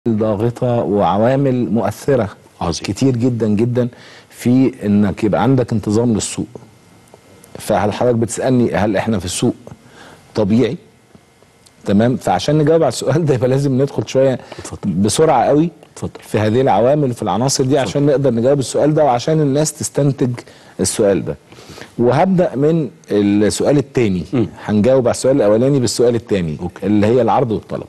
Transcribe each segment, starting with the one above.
ضاغطه وعوامل مؤثره عظيم. كتير جدا جدا في انك يبقى عندك انتظام للسوق فهل حضرتك بتسالني هل احنا في السوق طبيعي تمام فعشان نجاوب على السؤال ده يبقى لازم ندخل شويه اتفضل. بسرعه قوي اتفضل. في هذه العوامل في العناصر دي عشان نقدر نجاوب السؤال ده وعشان الناس تستنتج السؤال ده وهبدا من السؤال الثاني هنجاوب على السؤال الاولاني بالسؤال الثاني أوكي. اللي هي العرض والطلب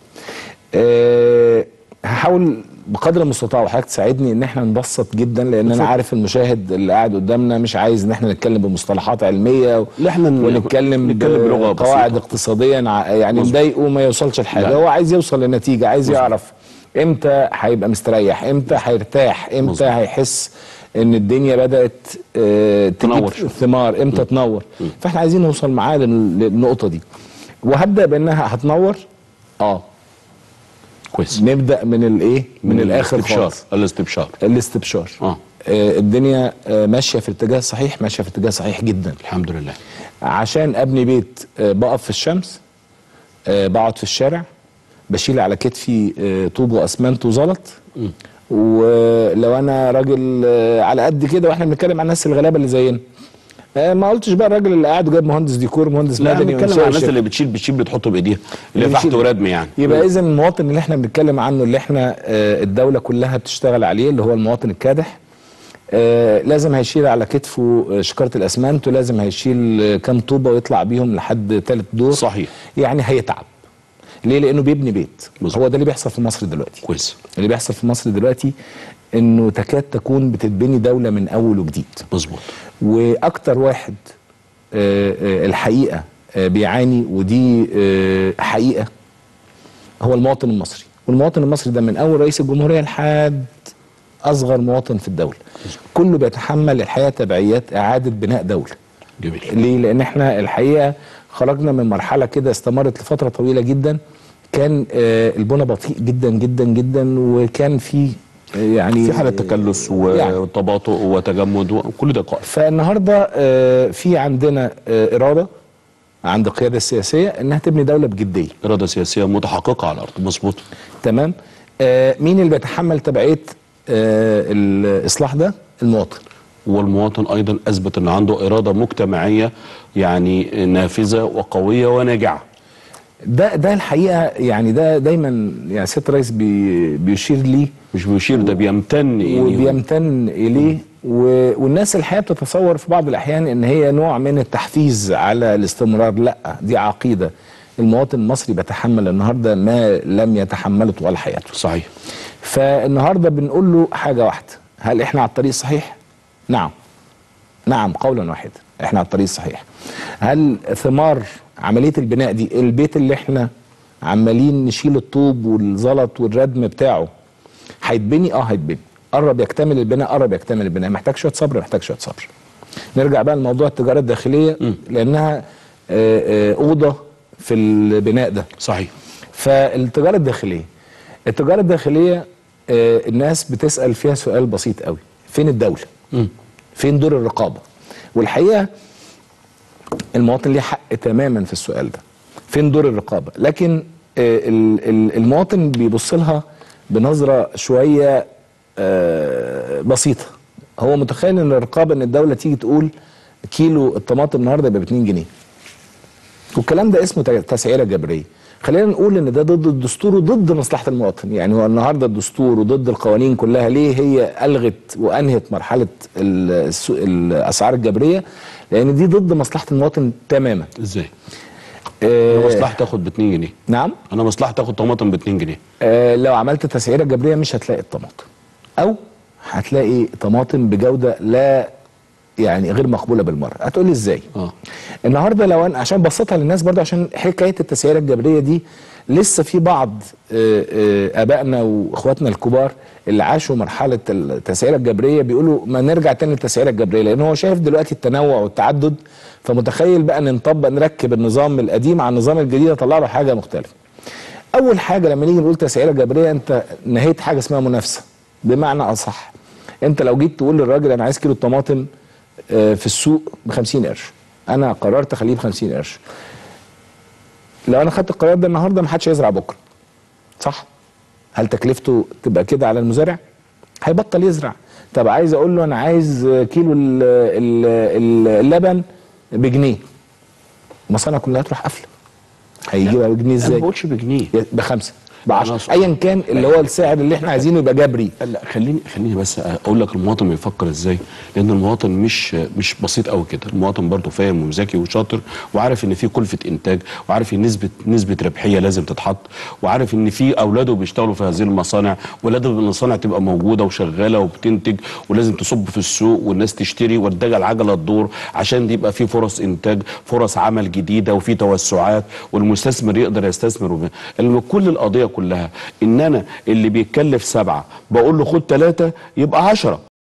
أه هحاول بقدر المستطاع وحضرتك تساعدني ان احنا نبسط جدا لان انا اتفضل. عارف المشاهد اللي قاعد قدامنا مش عايز ان احنا نتكلم بمصطلحات علميه و... لا، احنا ن- ونتكلم نتكلم بلغة قواعد بسيطة. اقتصاديا ع- يعني مظبوط. نضايقه ما يوصلش لحاجه لا. هو عايز يوصل لنتيجه عايز يعرف امتى هيبقى مستريح امتى هيرتاح امتى مظبوط. هيحس ان الدنيا بدات آه، تجيب تنور شوية. ثمار امتى تنور فاحنا عايزين نوصل معاه لل- للنقطه دي وهبدا بانها هتنور اه كويس نبدا من الايه من, الاخر الاستبشار خالص الاستبشار الاستبشار اه آه، الدنيا آه، ماشيه في اتجاه صحيح ماشيه في اتجاه صحيح جدا الحمد لله عشان ابني بيت آه، بقف في الشمس آه، بقعد في الشارع بشيل على كتفي آه، طوب واسمنت وزلط ولو انا راجل آه، على قد كده واحنا بنتكلم عن الناس الغلابه اللي زينا آه، ما قلتش بقى الراجل اللي قاعد وجايب مهندس ديكور مهندس لا مدني بنتكلم ومنشأ عن الناس شركة. اللي بتشيل بتشيل بتحط بايديها اللي اللي فحت بيشيل. وردم يعني يبقى اذا المواطن اللي احنا بنتكلم عنه اللي احنا آه، الدوله كلها بتشتغل عليه اللي هو المواطن الكادح آه، لازم هيشيل على كتفه آه، شكاره الاسمنت ولازم هيشيل آه، كام طوبه ويطلع بيهم لحد ثالث دور صحيح. يعني هيتعب ليه لانه بيبني بيت مظبوط. هو ده اللي بيحصل في مصر دلوقتي كويس اللي بيحصل في مصر دلوقتي انه تكاد تكون بتتبني دوله من اول وجديد مظبوط واكتر واحد آه، آه، الحقيقه آه، بيعاني ودي آه، حقيقه هو المواطن المصري والمواطن المصري ده من اول رئيس الجمهوريه لحد اصغر مواطن في الدوله كله بيتحمل الحقيقه تبعيات اعاده بناء دوله جميل ليه لان احنا الحقيقه خرجنا من مرحله كده استمرت لفتره طويله جدا كان آه، البنى بطيء جدا جدا جدا وكان في آه، يعني في حاله تكلس يعني. وتباطؤ وتجمد وكل ده قائم فالنهارده آه، في عندنا آه، اراده عند القياده السياسيه انها تبني دوله بجديه اراده سياسيه متحققه على الارض مظبوط تمام آه، مين اللي بيتحمل تبعيه آه، الاصلاح ده المواطن والمواطن ايضا اثبت ان عنده اراده مجتمعيه يعني نافذه وقويه وناجعه ده ده الحقيقه يعني ده دايما يعني سياده الرئيس بي بيشير ليه مش بيشير ده بيمتن إليهم. وبيمتن اليه و- والناس الحقيقه بتتصور في بعض الاحيان ان هي نوع من التحفيز على الاستمرار لا دي عقيده المواطن المصري بيتحمل النهارده ما لم يتحمله طوال حياته صحيح فالنهارده بنقول له حاجه واحده هل احنا على الطريق الصحيح نعم نعم قولا واحدا احنا على الطريق الصحيح هل ثمار عمليه البناء دي البيت اللي احنا عمالين نشيل الطوب والزلط والردم بتاعه هيتبني اه هيتبني قرب يكتمل البناء قرب يكتمل البناء محتاج شويه صبر محتاج شويه صبر نرجع بقى لموضوع التجاره الداخليه لانها آه، آه، اوضه في البناء ده صحيح فالتجاره الداخليه التجاره الداخليه آه، الناس بتسال فيها سؤال بسيط قوي فين الدوله مم. فين دور الرقابه والحقيقه المواطن ليه حق تماما في السؤال ده فين دور الرقابه لكن آه، ال- ال- المواطن بيبص لها بنظره شويه آه، بسيطه هو متخيل ان الرقابه ان الدوله تيجي تقول كيلو الطماطم النهارده يبقى ب 2 جنيه والكلام ده اسمه تسعيره جبريه خلينا نقول ان ده ضد الدستور وضد مصلحه المواطن يعني هو النهارده الدستور وضد القوانين كلها ليه هي الغت وانهت مرحله ال- السو- الاسعار الجبريه لان دي ضد مصلحه المواطن تماما ازاي آه انا مصلحتي تاخد ب 2 جنيه نعم انا مصلحتي تاخد طماطم ب 2 جنيه آه لو عملت تسعيره جبريه مش هتلاقي الطماطم او هتلاقي طماطم بجوده لا يعني غير مقبوله بالمره هتقول لي ازاي اه النهارده لو انا عشان بسطها للناس برضه عشان حكايه التسعيره الجبريه دي لسه في بعض آه، آه، ابائنا واخواتنا الكبار اللي عاشوا مرحله التسعيره الجبريه بيقولوا ما نرجع تاني للتسعيره الجبريه لان هو شايف دلوقتي التنوع والتعدد فمتخيل بقى ان نطبق نركب النظام القديم على النظام الجديد يطلع له حاجه مختلفه. اول حاجه لما نيجي نقول تسعيره جبريه انت نهيت حاجه اسمها منافسه بمعنى اصح انت لو جيت تقول للراجل انا عايز كيلو الطماطم آه، في السوق ب 50 قرش انا قررت اخليه ب 50 قرش لو انا خدت القرار ده النهارده ما حدش هيزرع بكره صح هل تكلفته تبقى كده على المزارع هيبطل يزرع طب عايز اقول له انا عايز كيلو ال- ال- اللبن بجنيه المصانع كلها تروح قافله هيجيبها بجنيه انا ما ازاي بقولش بجنيه بخمسه أنا بعشرة أقصد- ايا كان اللي هو السعر اللي احنا عايزينه يبقى جبري لا خليني خليني بس اقول لك المواطن بيفكر ازاي لان المواطن مش مش بسيط قوي كده المواطن برضه فاهم وذكي وشاطر وعارف ان في كلفه انتاج وعارف ان نسبه نسبه ربحيه لازم تتحط وعارف ان في اولاده بيشتغلوا في هذه المصانع ولازم المصانع تبقى موجوده وشغاله وبتنتج ولازم تصب في السوق والناس تشتري والدجا العجله تدور عشان يبقى في فرص انتاج فرص عمل جديده وفي توسعات والمستثمر يقدر يستثمر وب- الم- كل القضيه كلها ان انا اللي بيتكلف سبعه بقول له خد ثلاثه يبقى عشرة